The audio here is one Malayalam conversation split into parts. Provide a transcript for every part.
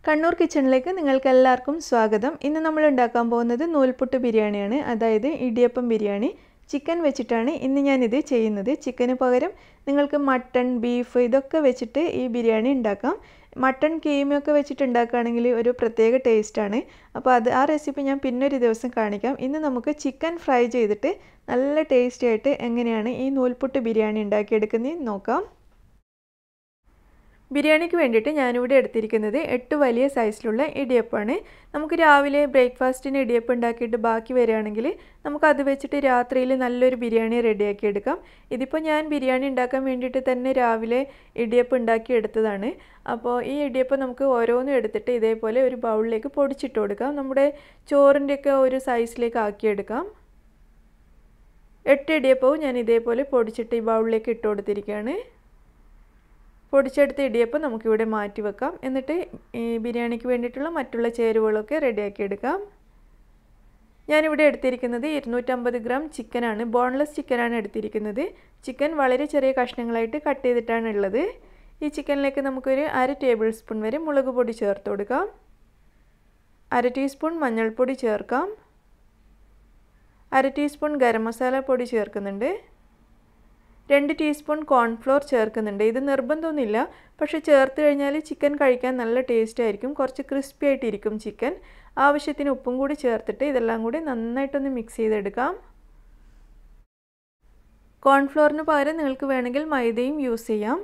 കണ്ണൂർ കിച്ചണിലേക്ക് നിങ്ങൾക്ക് എല്ലാവർക്കും സ്വാഗതം ഇന്ന് നമ്മൾ ഉണ്ടാക്കാൻ പോകുന്നത് നൂൽപുട്ട് ബിരിയാണിയാണ് അതായത് ഇടിയപ്പം ബിരിയാണി ചിക്കൻ വെച്ചിട്ടാണ് ഇന്ന് ഞാനിത് ചെയ്യുന്നത് ചിക്കന് പകരം നിങ്ങൾക്ക് മട്ടൺ ബീഫ് ഇതൊക്കെ വെച്ചിട്ട് ഈ ബിരിയാണി ഉണ്ടാക്കാം മട്ടൺ കീമയൊക്കെ വെച്ചിട്ട് ഉണ്ടാക്കുകയാണെങ്കിൽ ഒരു പ്രത്യേക ടേസ്റ്റാണ് അപ്പോൾ അത് ആ റെസിപ്പി ഞാൻ പിന്നൊരു ദിവസം കാണിക്കാം ഇന്ന് നമുക്ക് ചിക്കൻ ഫ്രൈ ചെയ്തിട്ട് നല്ല ടേസ്റ്റി ആയിട്ട് എങ്ങനെയാണ് ഈ നൂൽപുട്ട് ബിരിയാണി ഉണ്ടാക്കിയെടുക്കുന്നത് നോക്കാം ബിരിയാണിക്ക് വേണ്ടിയിട്ട് ഞാനിവിടെ എടുത്തിരിക്കുന്നത് എട്ട് വലിയ സൈസിലുള്ള ഇടിയപ്പമാണ് നമുക്ക് രാവിലെ ബ്രേക്ക്ഫാസ്റ്റിന് ഇടിയപ്പം ഉണ്ടാക്കിയിട്ട് ബാക്കി വരികയാണെങ്കിൽ നമുക്ക് അത് വെച്ചിട്ട് രാത്രിയിൽ നല്ലൊരു ബിരിയാണി റെഡിയാക്കി എടുക്കാം ഇതിപ്പോൾ ഞാൻ ബിരിയാണി ഉണ്ടാക്കാൻ വേണ്ടിയിട്ട് തന്നെ രാവിലെ ഇടിയപ്പം ഉണ്ടാക്കി എടുത്തതാണ് അപ്പോൾ ഈ ഇടിയപ്പം നമുക്ക് ഓരോന്നും എടുത്തിട്ട് ഇതേപോലെ ഒരു ബൗളിലേക്ക് പൊടിച്ചിട്ട് കൊടുക്കാം നമ്മുടെ ചോറിൻ്റെയൊക്കെ ഒരു സൈസിലേക്ക് ആക്കിയെടുക്കാം എട്ട് ഇടിയപ്പവും ഞാൻ ഇതേപോലെ പൊടിച്ചിട്ട് ഈ ബൗളിലേക്ക് ഇട്ട് കൊടുത്തിരിക്കുകയാണ് പൊടിച്ചെടുത്ത ഇടിയപ്പം നമുക്കിവിടെ മാറ്റി വെക്കാം എന്നിട്ട് ഈ ബിരിയാണിക്ക് വേണ്ടിയിട്ടുള്ള മറ്റുള്ള ചേരുവകളൊക്കെ റെഡിയാക്കി എടുക്കാം ഞാനിവിടെ എടുത്തിരിക്കുന്നത് ഇരുന്നൂറ്റമ്പത് ഗ്രാം ചിക്കനാണ് ബോൺലെസ് ചിക്കനാണ് എടുത്തിരിക്കുന്നത് ചിക്കൻ വളരെ ചെറിയ കഷ്ണങ്ങളായിട്ട് കട്ട് ചെയ്തിട്ടാണ് ഉള്ളത് ഈ ചിക്കനിലേക്ക് നമുക്കൊരു അര ടേബിൾ സ്പൂൺ വരെ മുളക് പൊടി ചേർത്ത് കൊടുക്കാം അര ടീസ്പൂൺ മഞ്ഞൾപ്പൊടി ചേർക്കാം അര ടീസ്പൂൺ ഗരം മസാല പൊടി ചേർക്കുന്നുണ്ട് രണ്ട് ടീസ്പൂൺ കോൺഫ്ലോർ ചേർക്കുന്നുണ്ട് ഇത് നിർബന്ധമൊന്നുമില്ല പക്ഷേ ചേർത്ത് കഴിഞ്ഞാൽ ചിക്കൻ കഴിക്കാൻ നല്ല ടേസ്റ്റ് ആയിരിക്കും കുറച്ച് ക്രിസ്പി ആയിട്ടിരിക്കും ചിക്കൻ ആവശ്യത്തിന് ഉപ്പും കൂടി ചേർത്തിട്ട് ഇതെല്ലാം കൂടി നന്നായിട്ടൊന്ന് മിക്സ് ചെയ്തെടുക്കാം കോൺഫ്ലോറിന് പകരം നിങ്ങൾക്ക് വേണമെങ്കിൽ മൈദയും യൂസ് ചെയ്യാം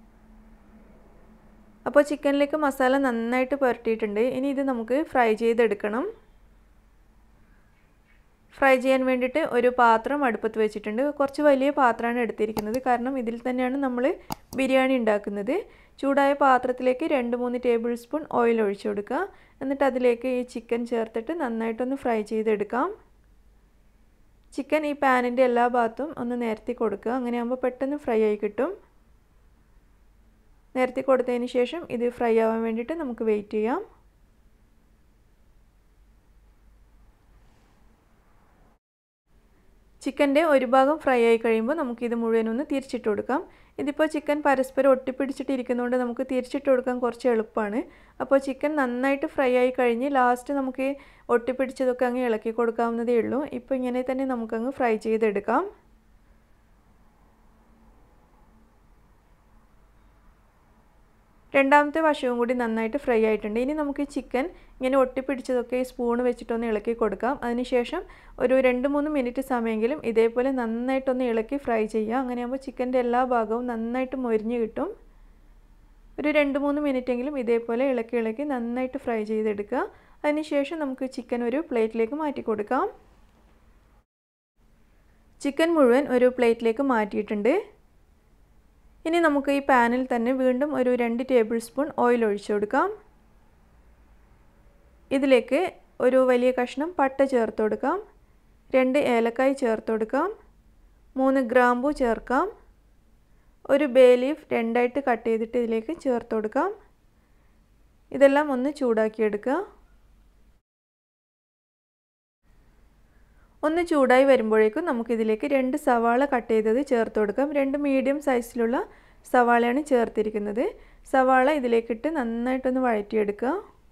അപ്പോൾ ചിക്കനിലേക്ക് മസാല നന്നായിട്ട് പുരട്ടിയിട്ടുണ്ട് ഇനി ഇത് നമുക്ക് ഫ്രൈ ചെയ്തെടുക്കണം ഫ്രൈ ചെയ്യാൻ വേണ്ടിയിട്ട് ഒരു പാത്രം അടുപ്പത്ത് വെച്ചിട്ടുണ്ട് കുറച്ച് വലിയ പാത്രമാണ് എടുത്തിരിക്കുന്നത് കാരണം ഇതിൽ തന്നെയാണ് നമ്മൾ ബിരിയാണി ഉണ്ടാക്കുന്നത് ചൂടായ പാത്രത്തിലേക്ക് രണ്ട് മൂന്ന് ടേബിൾ സ്പൂൺ ഓയിൽ ഒഴിച്ചു കൊടുക്കുക എന്നിട്ട് അതിലേക്ക് ഈ ചിക്കൻ ചേർത്തിട്ട് നന്നായിട്ടൊന്ന് ഫ്രൈ ചെയ്തെടുക്കാം ചിക്കൻ ഈ പാനിൻ്റെ എല്ലാ ഭാഗത്തും ഒന്ന് നിരത്തി കൊടുക്കുക അങ്ങനെയാകുമ്പോൾ പെട്ടെന്ന് ഫ്രൈ ആയി കിട്ടും നിരത്തി കൊടുത്തതിന് ശേഷം ഇത് ഫ്രൈ ആവാൻ വേണ്ടിയിട്ട് നമുക്ക് വെയിറ്റ് ചെയ്യാം ചിക്കൻ്റെ ഒരു ഭാഗം ഫ്രൈ ആയി കഴിയുമ്പോൾ നമുക്കിത് മുഴുവനൊന്ന് തിരിച്ചിട്ട് കൊടുക്കാം ഇതിപ്പോൾ ചിക്കൻ പരസ്പരം ഒട്ടിപ്പിടിച്ചിട്ടിരിക്കുന്നതുകൊണ്ട് നമുക്ക് തിരിച്ചിട്ട് കൊടുക്കാൻ കുറച്ച് എളുപ്പമാണ് അപ്പോൾ ചിക്കൻ നന്നായിട്ട് ഫ്രൈ ആയി കഴിഞ്ഞ് ലാസ്റ്റ് നമുക്ക് ഒട്ടിപ്പിടിച്ചതൊക്കെ അങ്ങ് ഇളക്കി കൊടുക്കാവുന്നതേ ഉള്ളൂ ഇപ്പോൾ ഇങ്ങനെ തന്നെ നമുക്കങ്ങ് ഫ്രൈ ചെയ്തെടുക്കാം രണ്ടാമത്തെ വശവും കൂടി നന്നായിട്ട് ഫ്രൈ ആയിട്ടുണ്ട് ഇനി നമുക്ക് ചിക്കൻ ഇങ്ങനെ ഒട്ടിപ്പിടിച്ചതൊക്കെ ഈ സ്പൂൺ വെച്ചിട്ടൊന്ന് ഇളക്കി കൊടുക്കാം അതിനുശേഷം ഒരു രണ്ട് മൂന്ന് മിനിറ്റ് സമയമെങ്കിലും ഇതേപോലെ നന്നായിട്ടൊന്ന് ഇളക്കി ഫ്രൈ ചെയ്യുക അങ്ങനെയാകുമ്പോൾ ചിക്കൻ്റെ എല്ലാ ഭാഗവും നന്നായിട്ട് മൊരിഞ്ഞ് കിട്ടും ഒരു രണ്ട് മൂന്ന് മിനിറ്റെങ്കിലും ഇതേപോലെ ഇളക്കി ഇളക്കി നന്നായിട്ട് ഫ്രൈ ചെയ്തെടുക്കുക അതിനുശേഷം നമുക്ക് ചിക്കൻ ഒരു പ്ലേറ്റിലേക്ക് മാറ്റി കൊടുക്കാം ചിക്കൻ മുഴുവൻ ഒരു പ്ലേറ്റിലേക്ക് മാറ്റിയിട്ടുണ്ട് ഇനി നമുക്ക് ഈ പാനിൽ തന്നെ വീണ്ടും ഒരു രണ്ട് ടേബിൾ സ്പൂൺ ഓയിൽ ഒഴിച്ചു കൊടുക്കാം ഇതിലേക്ക് ഒരു വലിയ കഷ്ണം പട്ട ചേർത്ത് കൊടുക്കാം രണ്ട് ഏലക്കായ് ചേർത്ത് കൊടുക്കാം മൂന്ന് ഗ്രാമ്പു ചേർക്കാം ഒരു ബേ ലീഫ് രണ്ടായിട്ട് കട്ട് ചെയ്തിട്ട് ഇതിലേക്ക് ചേർത്ത് കൊടുക്കാം ഇതെല്ലാം ഒന്ന് ചൂടാക്കിയെടുക്കുക ഒന്ന് ചൂടായി വരുമ്പോഴേക്കും നമുക്കിതിലേക്ക് രണ്ട് സവാള കട്ട് ചെയ്തത് ചേർത്ത് കൊടുക്കാം രണ്ട് മീഡിയം സൈസിലുള്ള സവാളയാണ് ചേർത്തിരിക്കുന്നത് സവാള ഇതിലേക്കിട്ട് നന്നായിട്ടൊന്ന് വഴറ്റിയെടുക്കുക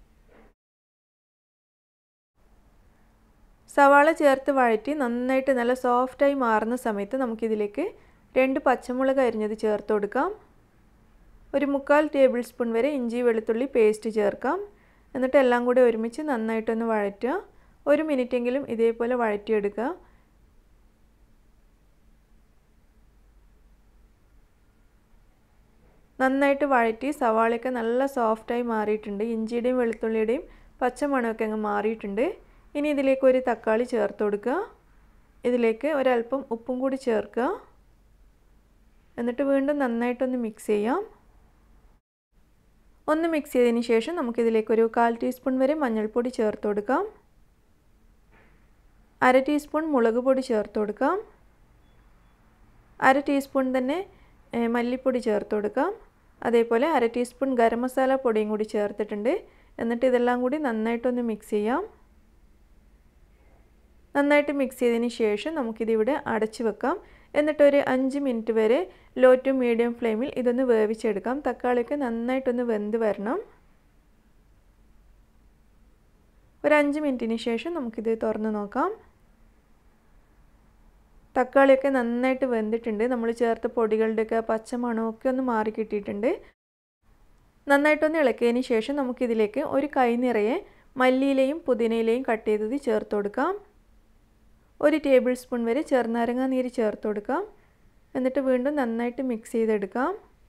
സവാള ചേർത്ത് വഴറ്റി നന്നായിട്ട് നല്ല സോഫ്റ്റായി മാറുന്ന സമയത്ത് നമുക്കിതിലേക്ക് രണ്ട് പച്ചമുളക് അരിഞ്ഞത് ചേർത്ത് കൊടുക്കാം ഒരു മുക്കാൽ ടേബിൾ സ്പൂൺ വരെ ഇഞ്ചി വെളുത്തുള്ളി പേസ്റ്റ് ചേർക്കാം എന്നിട്ട് എല്ലാം കൂടി ഒരുമിച്ച് നന്നായിട്ടൊന്ന് വഴറ്റുക ഒരു മിനിറ്റെങ്കിലും ഇതേപോലെ വഴറ്റിയെടുക്കുക നന്നായിട്ട് വഴറ്റി സവാളയൊക്കെ നല്ല സോഫ്റ്റായി മാറിയിട്ടുണ്ട് ഇഞ്ചിയുടെയും വെളുത്തുള്ളിയുടെയും പച്ചമണമൊക്കെ അങ്ങ് മാറിയിട്ടുണ്ട് ഇനി ഇതിലേക്ക് ഒരു തക്കാളി ചേർത്ത് കൊടുക്കുക ഇതിലേക്ക് ഒരല്പം ഉപ്പും കൂടി ചേർക്കുക എന്നിട്ട് വീണ്ടും നന്നായിട്ടൊന്ന് മിക്സ് ചെയ്യാം ഒന്ന് മിക്സ് ചെയ്തതിന് ശേഷം നമുക്കിതിലേക്കൊരു കാൽ ടീസ്പൂൺ വരെ മഞ്ഞൾപ്പൊടി ചേർത്ത് കൊടുക്കാം അര ടീസ്പൂൺ മുളക് പൊടി ചേർത്ത് കൊടുക്കാം അര ടീസ്പൂൺ തന്നെ മല്ലിപ്പൊടി ചേർത്ത് കൊടുക്കാം അതേപോലെ അര ടീസ്പൂൺ ഗരം മസാല പൊടിയും കൂടി ചേർത്തിട്ടുണ്ട് എന്നിട്ട് ഇതെല്ലാം കൂടി നന്നായിട്ടൊന്ന് മിക്സ് ചെയ്യാം നന്നായിട്ട് മിക്സ് ചെയ്തതിന് ശേഷം നമുക്കിതിവിടെ അടച്ചു വെക്കാം എന്നിട്ട് ഒരു അഞ്ച് മിനിറ്റ് വരെ ലോ ടു മീഡിയം ഫ്ലെയിമിൽ ഇതൊന്ന് വേവിച്ചെടുക്കാം തക്കാളിയൊക്കെ നന്നായിട്ടൊന്ന് വെന്ത് വരണം ഒരു അഞ്ച് മിനിറ്റിന് ശേഷം നമുക്കിത് തുറന്ന് നോക്കാം തക്കാളിയൊക്കെ നന്നായിട്ട് വെന്തിട്ടുണ്ട് നമ്മൾ ചേർത്ത പൊടികളുടെയൊക്കെ പച്ചമണമൊക്കെ ഒന്ന് മാറി കിട്ടിയിട്ടുണ്ട് നന്നായിട്ടൊന്ന് ഇളക്കിയതിന് ശേഷം നമുക്കിതിലേക്ക് ഒരു കൈ നിറയെ മല്ലിയിലയും പുതിനയിലയും കട്ട് ചെയ്തത് ചേർത്ത് കൊടുക്കാം ഒരു ടേബിൾ സ്പൂൺ വരെ ചെറുനാരങ്ങ നീര് ചേർത്ത് കൊടുക്കാം എന്നിട്ട് വീണ്ടും നന്നായിട്ട് മിക്സ് ചെയ്തെടുക്കാം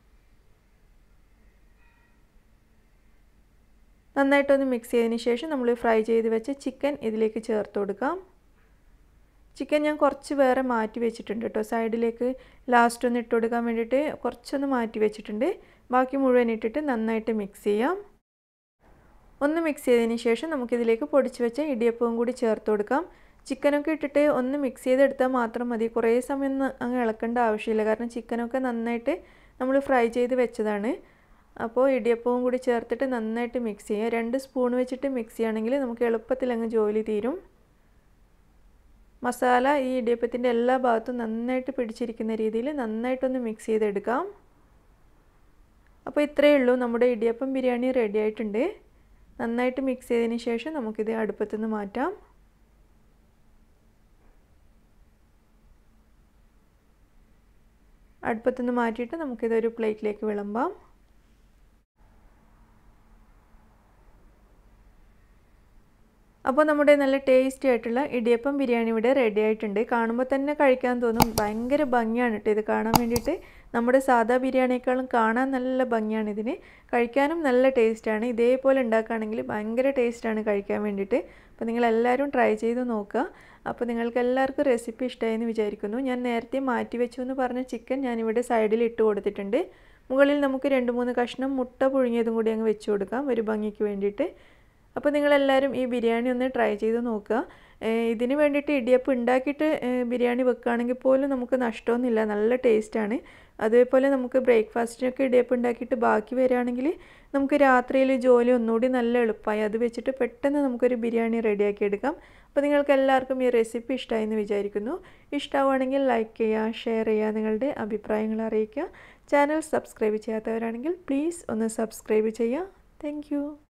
നന്നായിട്ടൊന്ന് മിക്സ് ചെയ്തതിന് ശേഷം നമ്മൾ ഫ്രൈ ചെയ്ത് വെച്ച ചിക്കൻ ഇതിലേക്ക് ചേർത്ത് കൊടുക്കാം ചിക്കൻ ഞാൻ കുറച്ച് വേറെ മാറ്റി വെച്ചിട്ടുണ്ട് കേട്ടോ സൈഡിലേക്ക് ലാസ്റ്റ് ഒന്ന് ഇട്ട് കൊടുക്കാൻ വേണ്ടിയിട്ട് കുറച്ചൊന്ന് മാറ്റി വെച്ചിട്ടുണ്ട് ബാക്കി മുഴുവൻ ഇട്ടിട്ട് നന്നായിട്ട് മിക്സ് ചെയ്യാം ഒന്ന് മിക്സ് ചെയ്തതിന് ശേഷം നമുക്കിതിലേക്ക് പൊടിച്ച് വെച്ച ഇടിയപ്പവും കൂടി ചേർത്ത് കൊടുക്കാം ചിക്കനൊക്കെ ഇട്ടിട്ട് ഒന്ന് മിക്സ് ചെയ്തെടുത്താൽ മാത്രം മതി കുറേ സമയം അങ്ങ് ഇളക്കേണ്ട ആവശ്യമില്ല കാരണം ചിക്കനൊക്കെ നന്നായിട്ട് നമ്മൾ ഫ്രൈ ചെയ്ത് വെച്ചതാണ് അപ്പോൾ ഇടിയപ്പവും കൂടി ചേർത്തിട്ട് നന്നായിട്ട് മിക്സ് ചെയ്യുക രണ്ട് സ്പൂൺ വെച്ചിട്ട് മിക്സ് ചെയ്യുകയാണെങ്കിൽ നമുക്ക് എളുപ്പത്തിൽ അങ്ങ് ജോലി തീരും മസാല ഈ ഇടിയപ്പത്തിൻ്റെ എല്ലാ ഭാഗത്തും നന്നായിട്ട് പിടിച്ചിരിക്കുന്ന രീതിയിൽ നന്നായിട്ടൊന്ന് മിക്സ് ചെയ്തെടുക്കാം അപ്പോൾ ഇത്രയേ ഉള്ളൂ നമ്മുടെ ഇടിയപ്പം ബിരിയാണി റെഡി ആയിട്ടുണ്ട് നന്നായിട്ട് മിക്സ് ചെയ്തതിന് ശേഷം നമുക്കിത് അടുപ്പത്തുനിന്ന് മാറ്റാം അടുപ്പത്തുനിന്ന് മാറ്റിയിട്ട് നമുക്കിതൊരു പ്ലേറ്റിലേക്ക് വിളമ്പാം അപ്പോൾ നമ്മുടെ നല്ല ടേസ്റ്റി ആയിട്ടുള്ള ഇടിയപ്പം ബിരിയാണി ഇവിടെ റെഡി ആയിട്ടുണ്ട് കാണുമ്പോൾ തന്നെ കഴിക്കാൻ തോന്നും ഭയങ്കര ഭംഗിയാണ് കേട്ടോ ഇത് കാണാൻ വേണ്ടിയിട്ട് നമ്മുടെ സാധാ ബിരിയാണിയേക്കാളും കാണാൻ നല്ല ഭംഗിയാണ് ഇതിന് കഴിക്കാനും നല്ല ടേസ്റ്റാണ് ഇതേപോലെ ഉണ്ടാക്കുകയാണെങ്കിൽ ഭയങ്കര ടേസ്റ്റാണ് കഴിക്കാൻ വേണ്ടിയിട്ട് അപ്പോൾ നിങ്ങളെല്ലാവരും ട്രൈ ചെയ്ത് നോക്കുക അപ്പോൾ നിങ്ങൾക്ക് എല്ലാവർക്കും റെസിപ്പി ഇഷ്ടമായെന്ന് വിചാരിക്കുന്നു ഞാൻ നേരത്തെ മാറ്റി വെച്ചു എന്ന് പറഞ്ഞ ചിക്കൻ ഞാനിവിടെ സൈഡിൽ ഇട്ട് കൊടുത്തിട്ടുണ്ട് മുകളിൽ നമുക്ക് രണ്ട് മൂന്ന് കഷ്ണം മുട്ട പുഴുങ്ങിയതും കൂടി അങ്ങ് വെച്ച് കൊടുക്കാം ഒരു ഭംഗിക്ക് വേണ്ടിയിട്ട് അപ്പോൾ നിങ്ങളെല്ലാവരും ഈ ബിരിയാണി ഒന്ന് ട്രൈ ചെയ്ത് നോക്കുക ഇതിന് വേണ്ടിയിട്ട് ഇടിയപ്പം ഉണ്ടാക്കിയിട്ട് ബിരിയാണി വെക്കുകയാണെങ്കിൽ പോലും നമുക്ക് നഷ്ടമൊന്നുമില്ല നല്ല ടേസ്റ്റാണ് അതേപോലെ നമുക്ക് ബ്രേക്ക്ഫാസ്റ്റിനൊക്കെ ഇടിയപ്പം ഉണ്ടാക്കിയിട്ട് ബാക്കി വരികയാണെങ്കിൽ നമുക്ക് രാത്രിയിൽ ജോലി ഒന്നുകൂടി നല്ല എളുപ്പമായി അത് വെച്ചിട്ട് പെട്ടെന്ന് നമുക്കൊരു ബിരിയാണി റെഡിയാക്കി എടുക്കാം അപ്പോൾ നിങ്ങൾക്ക് എല്ലാവർക്കും ഈ റെസിപ്പി ഇഷ്ടമായി എന്ന് വിചാരിക്കുന്നു ഇഷ്ടമാവുകയാണെങ്കിൽ ലൈക്ക് ചെയ്യുക ഷെയർ ചെയ്യുക നിങ്ങളുടെ അഭിപ്രായങ്ങൾ അറിയിക്കുക ചാനൽ സബ്സ്ക്രൈബ് ചെയ്യാത്തവരാണെങ്കിൽ പ്ലീസ് ഒന്ന് സബ്സ്ക്രൈബ് ചെയ്യുക താങ്ക്